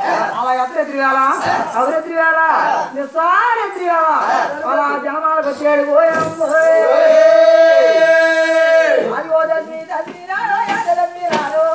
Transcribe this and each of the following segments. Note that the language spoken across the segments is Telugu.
అలా ఎత్ర తిరగాల అవరు తిరగాల నిస్సారి తిరగాల అలా జనమాలకు వచ్చాడు పోయాము అయ్యో దమ్మి దమ్మి రాడో యాద దమ్మి రాడో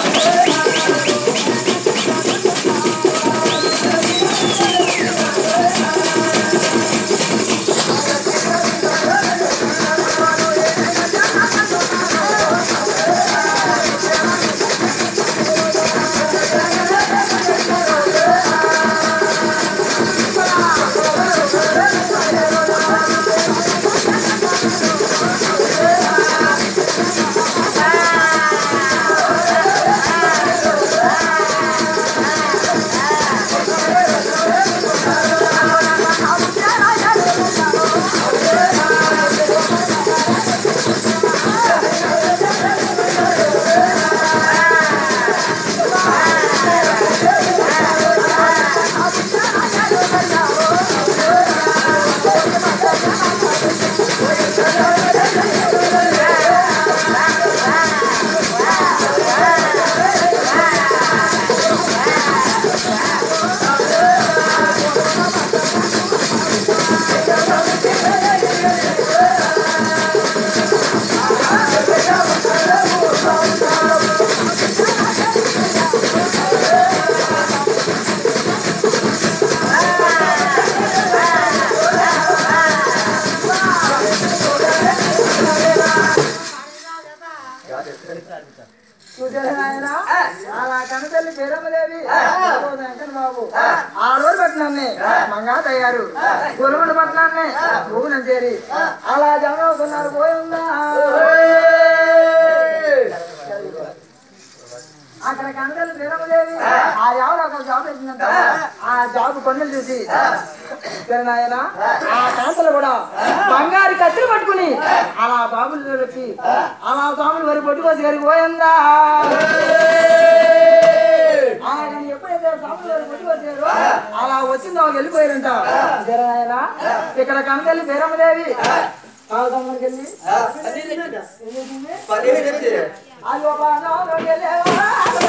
చూసారా నాయన? అలా కనతల్లి పేరమ్మదేవి ఓ వెంకన్న బాబు ఆ రోజు పట్టినాన్ని మంగా తయారు గురుముడు పట్టినాన్ని భూమిని చేరి అలా జనం అవుతున్నారు పోయిందా అక్కడ కనతల్లి పేరమ్మదేవి ఆ ఎవరు అక్కడ జాబ్ పెట్టిందంట ఆ జాబ్ పనులు చూసి సరే నాయన ఆ కాంతలు కూడా బంగారు కత్తులు పట్టుకుని అలా బాబులు వచ్చి అలా స్వాములు వరి పట్టుకోసి గారికి పోయిందా ఆయన ఎప్పుడైతే స్వాములు వరి పట్టుకొచ్చారో అలా వచ్చిందో వాళ్ళు వెళ్ళిపోయారంట సరే నాయన ఇక్కడ కనతల్లి పేరమ్మదేవి ఆ దగ్గరికి వెళ్ళి ఏం చేసింది? అయ్యో బాగా వెళ్ళేవా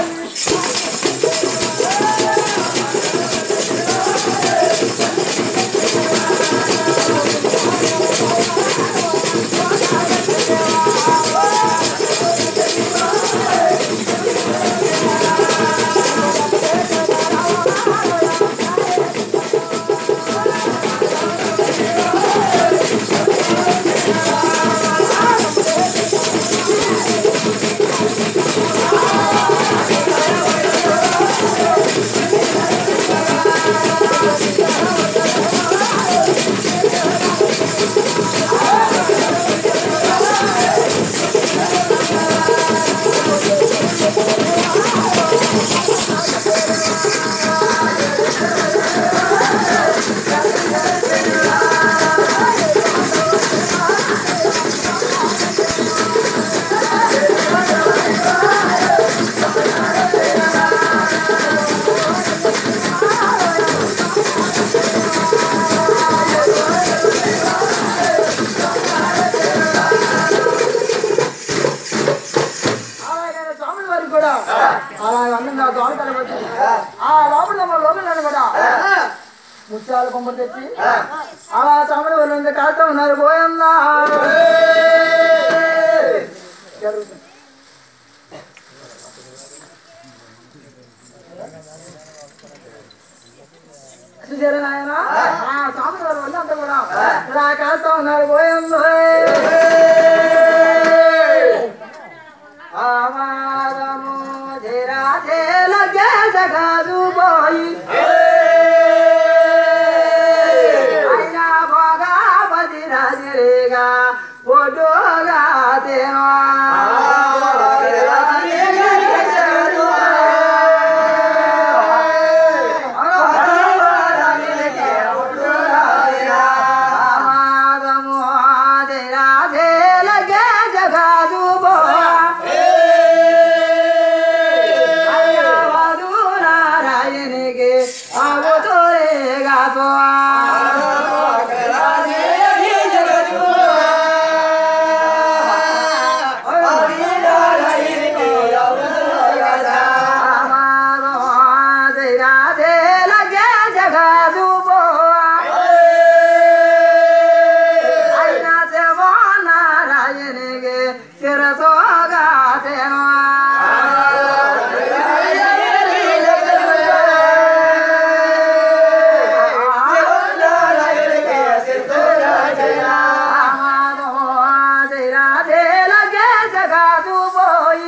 అలాగే స్వాముల వారికి కూడా అలా అందంగా దోమతలు వచ్చి ఆ లోపల మన లోపల కూడా ముత్యాల కొమ్మ తెచ్చి అలా స్వాముల వారి ఉంది కాస్త ఉన్నారు పోయన్నా జరుగుతుంది. చూసారా నాయన ఆ స్వాముల వారి వల్ల అంతా కూడా ఇలా కాస్త ఉన్నారు పోయన్నా ఆమాదము ధీరా ధేల జగదు పోయి అయినా భోగా బదిరా జిరేగా ఒడ్డుగా దేవా ఆమాదము ధీరా ధే తేలగే జగదుబో అయినా సేవో నారాయణిಗೆ ಶಿರಸೋಗಾಸೇನೋ జగదు పోయి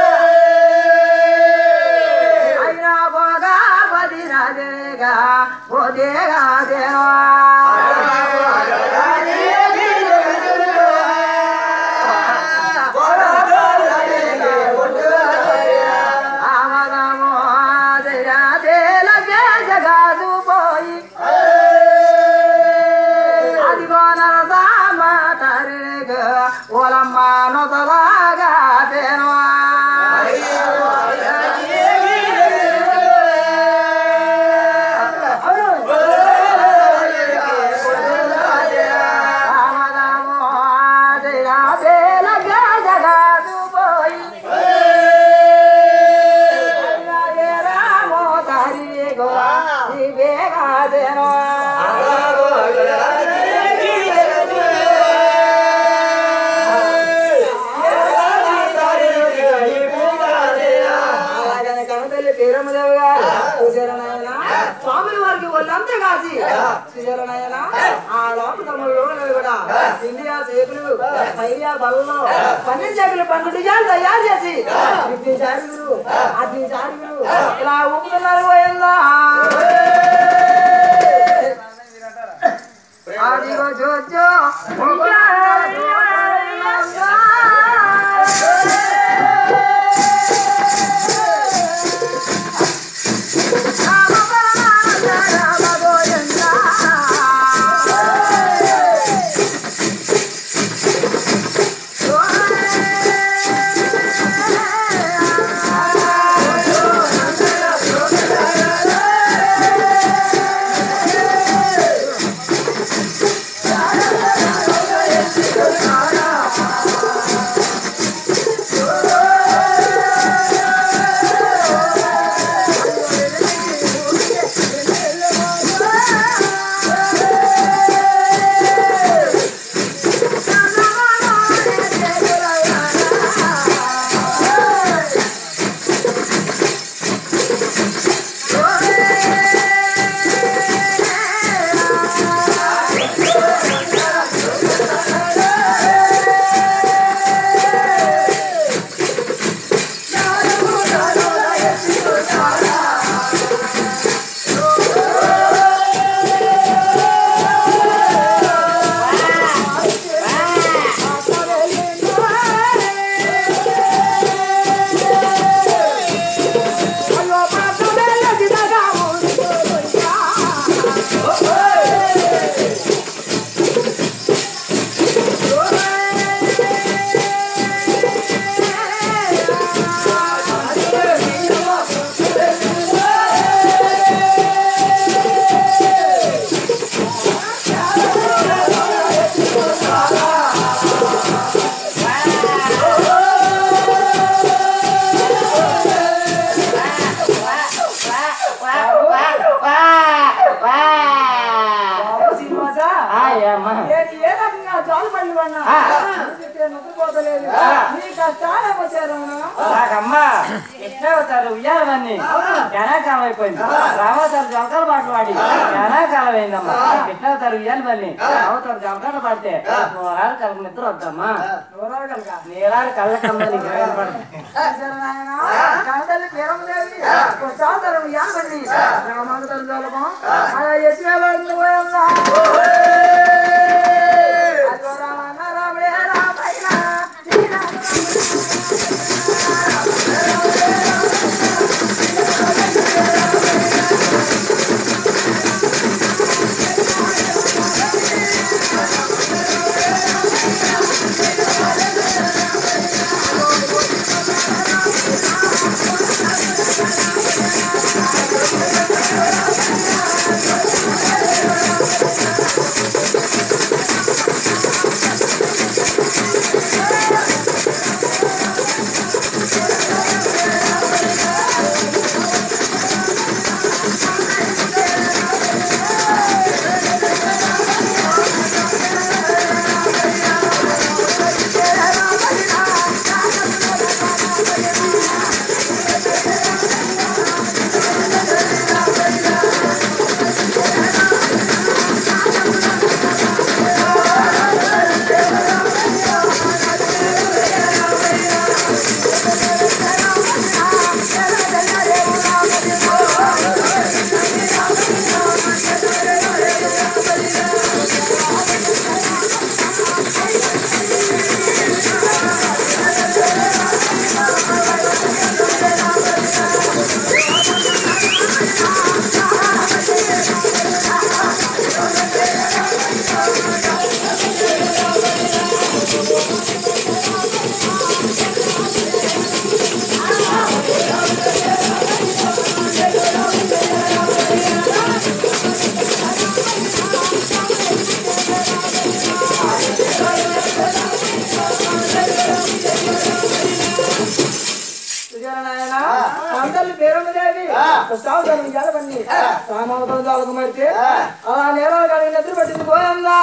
అయినా పోగా పది రాజేగా పోదేగా దేనో ఆమదమో జగదే జగదు పోయి అదిగో నరసామ తరిగ ఓలమ్మ నొసలాగా తేను ఆమదమో జగదే జగదు పోయి రామో తరిగ ఇవేగా తేను అలాగని కనతల్లి తీరముదేవి గారు సుశరణయన స్వాముల వారికి వాళ్ళంతా కాసి సుశరణయన ఆ లోపు తమ లోపల కూడా ఇండియా సేకులు పైరియా బలలో పన్నెండు చేకులు పన్నెండు జాలు తయారు చేసి ఇద్దరు చారుగులు అద్దరు చారుగులు ఇలా ఊపుతున్నారు పోయిందా అదిగో చూచో ఏ రకంగా జాలు పళ్ళు అన్నా నొప్పిపోతలేదు నీ కష్టాలేమో చేరవునా నాకమ్మా ఎట్లా అవుతారు ఉయ్యాలన్నీ జనాకాలం అయిపోయింది రామవుతారు జంకలు పాటలు పాడి జనాకాలం అయిందమ్మా ఎట్లా అవుతారు ఉయ్యాలి పని రామవుతారు జంకలు పాడితే నూరాలు కళ్ళకి నిద్ర వద్దమ్మా నూరాలు కనుక నీరాలు కళ్ళకమ్మా నీకు వినపడదు కనతల్లి పేరమ్మదేవి కొట్టాతరం యామండి రామాంతరం జలపం అలా యశ్వేవాడిని పోయిందా అదో రామన్న రాముడే రామయ్య శ్రీరామ ఆ ఇయ్యాల పని సామవతం చాలకు మరితే అలా నేల కానీ నిద్ర పట్టింది పోయిందా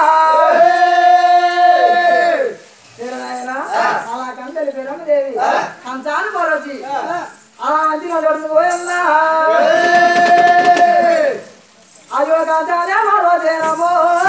నేను నాయన అలా కంటలి పెరమదేవి కంచాలు పోరొచ్చి అలా అంతిగా పడుతుంది పోయిందా అయ్యో కంచాలే మరో చేరమో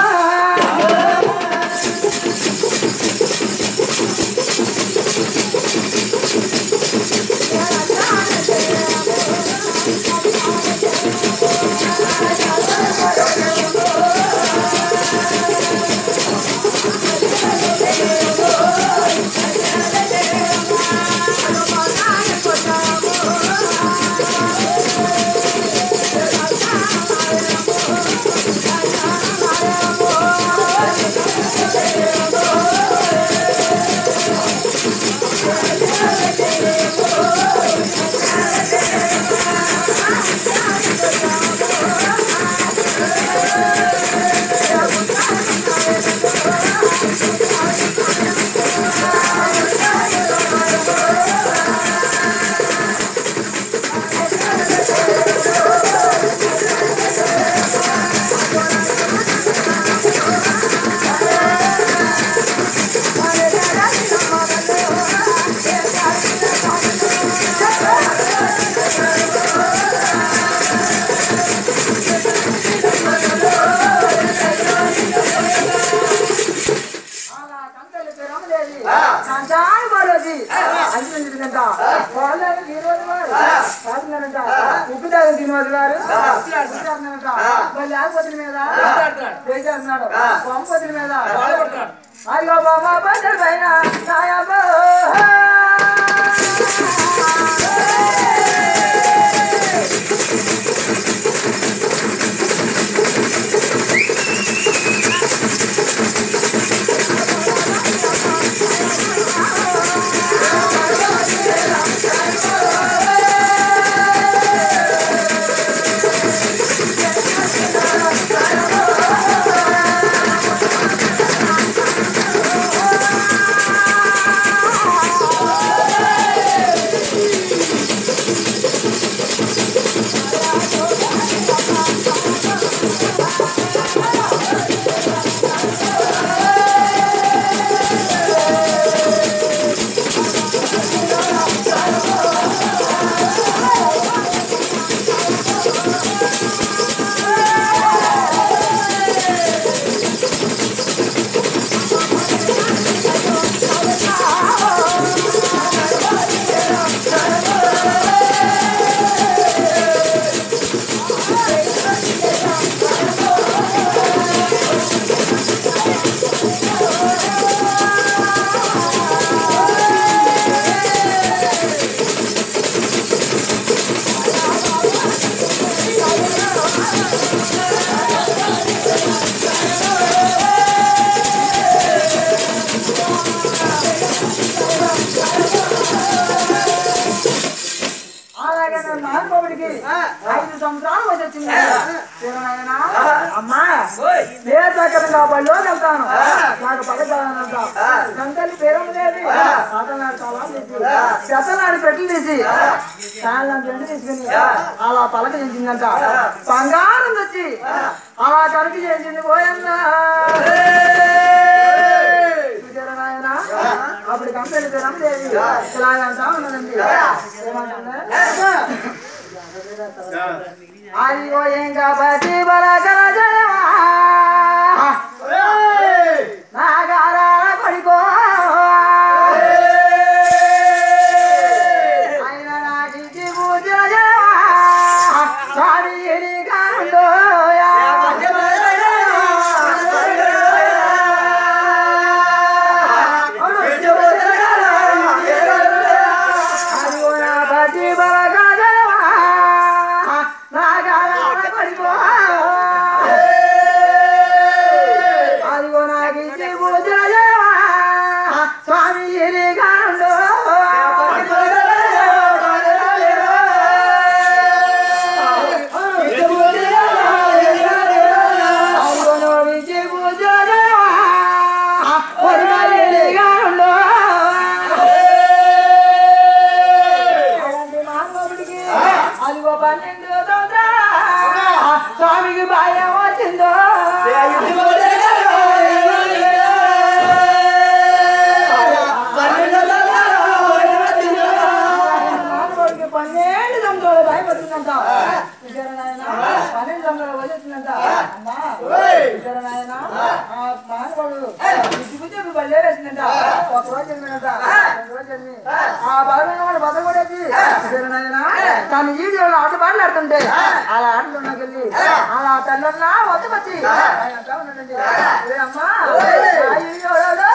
అలా కంటలి పెరమదేవి కంచాలు పోరొచ్చి అంటుందంట వాళ్ళని ఈరోజు వారు కాదున్నారంట ఉప్పు తాగ తినవాడు గారు అంట మళ్ళీ ఆకుపత్రి మీద చేసేస్తున్నాడు పంపత్రి మీద అయ్యో బాబా బద్దలు పైన నాయమ్మో. అలాగే నేను నాన్నబాబుడికి ఐదు సంవత్సరాలు వచ్చి వచ్చింది నాయనా అమ్మా ఏ చక్కగా బడిలో వెళ్తాను నాకు పగదానంట గంటలు పేరమ్మ లేదు అతనాడు తలాలు తీసి చెత్తనాడు పెట్లు తీసి చాలా ఎండు తీసుకుని అలా పలక చేసిందంట బంగారం తెచ్చి అలా కనుక చేసింది పోయన్నా చూసారా నాయనా అప్పుడు కంపెనీ పేరమ్మ లేదు ఇలా అంటా ఉన్నదండి ఏమంటుందా అయ్యో ఏం కాబట్టి బలగల జనమా నాగారా కొడుకో ఆయన నాకించి పూజల జనమా స్వామి ఎలిగాండోయా అదిగో నా బట్టి బలగల జనమా నాగారా కొడుకో పన్నెండు వందల వదిలేసిందంట అమ్మా చూసారా నాయనా ఆ మానవుడు బుద్ధి బుద్ధి బల్లే వేసిందంట ఒక రోజు వెళ్ళిందంట రెండు రోజు వెళ్ళి ఆ బాగా వాడు బతకూడేది చూసారా నాయనా తను ఈడు ఆట బాటలు ఆడుతుంటే అలా ఆటలు ఉన్నకెళ్ళి అలా తల్లన్నా వద్దకొచ్చి ఆయన అంటా ఉన్నాడండి "ఒరే అమ్మా అయ్యో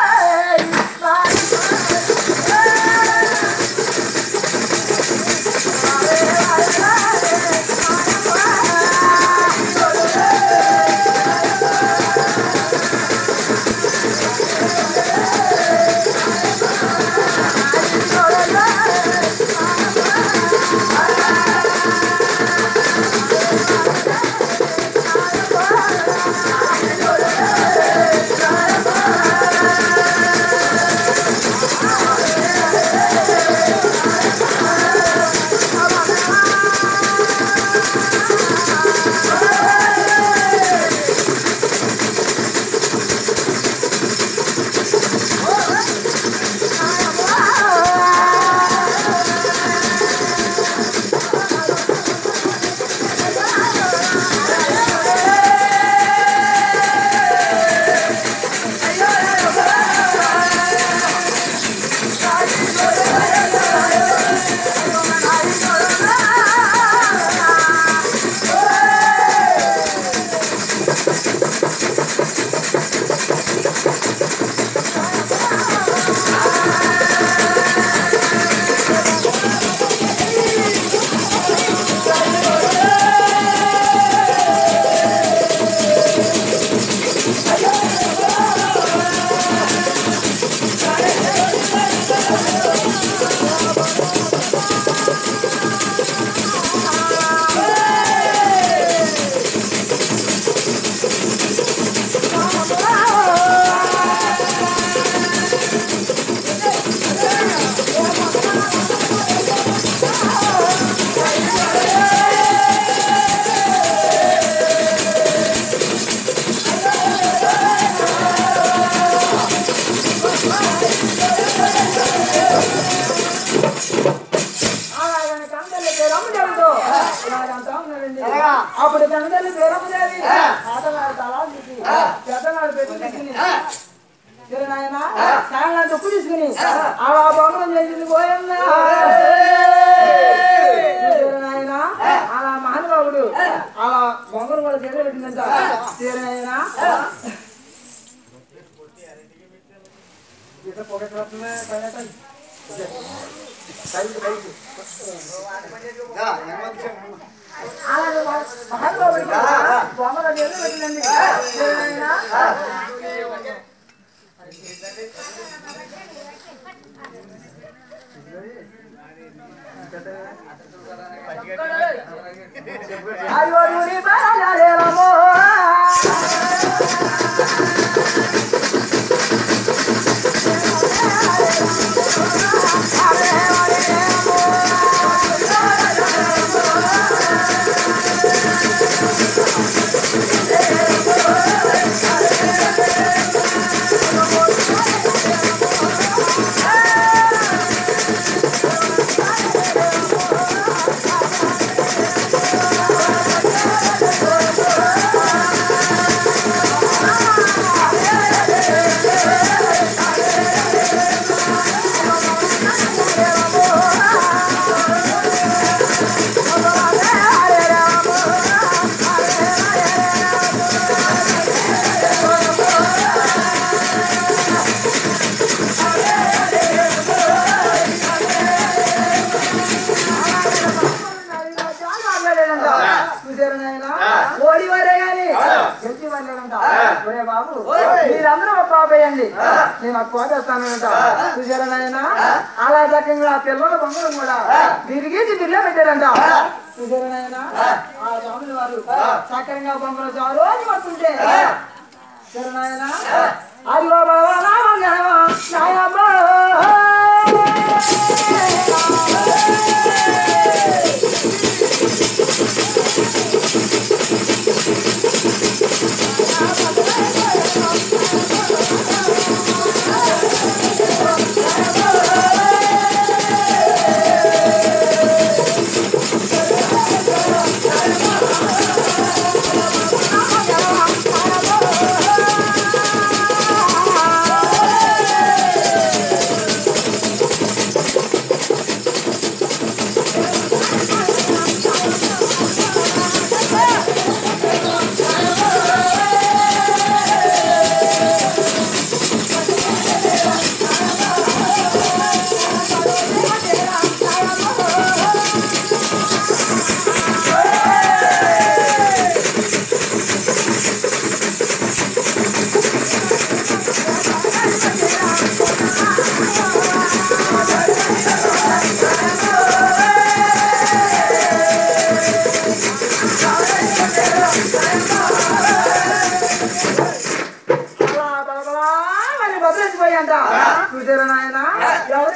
అలాగని కందల్లి పేరమ్మదేవితో అలాగంటా ఉన్నాడండి. అప్పుడు కందల్లి పేరమ్మదేవి ఆటగాడు తలాలు తీసి పెద్దనాడు పెట్టి తీసుకుని సరే నాయన సాయంత్రం దుక్కు తీసుకుని అలా బొమ్మలు చేసింది పోయిందా సరే నాయన అలా మహానుభావుడు అలా బొమ్మలు కూడా చేతులు పెట్టిందంట సరే నాయన ఇక పొగ వస్తుంది పైన అలాగే మహానుభావుడు బొమ్మలు చేతులు పెట్టిందండి సరే నాయన అయ్యో నుడి బాలలేరమో చూసారు నాయన ఓడి వారే గాని గెలిచి వాళ్ళేనంట ఒరే బాబు మీరందరూ ఒక పాపేయండి నేను ఒక కోటేస్తానంట చూసారా నాయన అలా చక్కగా ఆ పిల్లల బొమ్మలు కూడా తిరిగేసి బిర్లే పెట్టారంట చూసారా నాయన ఆ స్వాములు వారు చక్కగా బొమ్మలు చారు అని పడుతుంటే చూసారా నాయన అదిగో బాబా నా బంగారమా నాయనమ్మా ఆ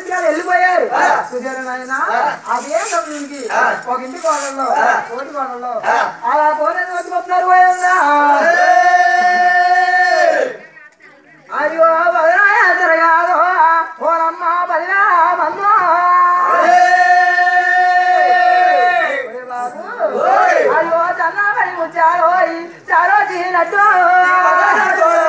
ఇంటికి వెళ్ళిపోయారు చూసారు నాయన అదే సమయానికి ఒక ఇంటి కోడల్లో కోటి కోడల్లో అలా కోడలు వదిలిపోతున్నారు పోయిందా అయ్యో బదనాయ తిరగాదో ఓరమ్మ బదిలా మందో ఒరే బాబు, అయ్యో చన్నబడి ముచ్చారో చారో చీనట్టు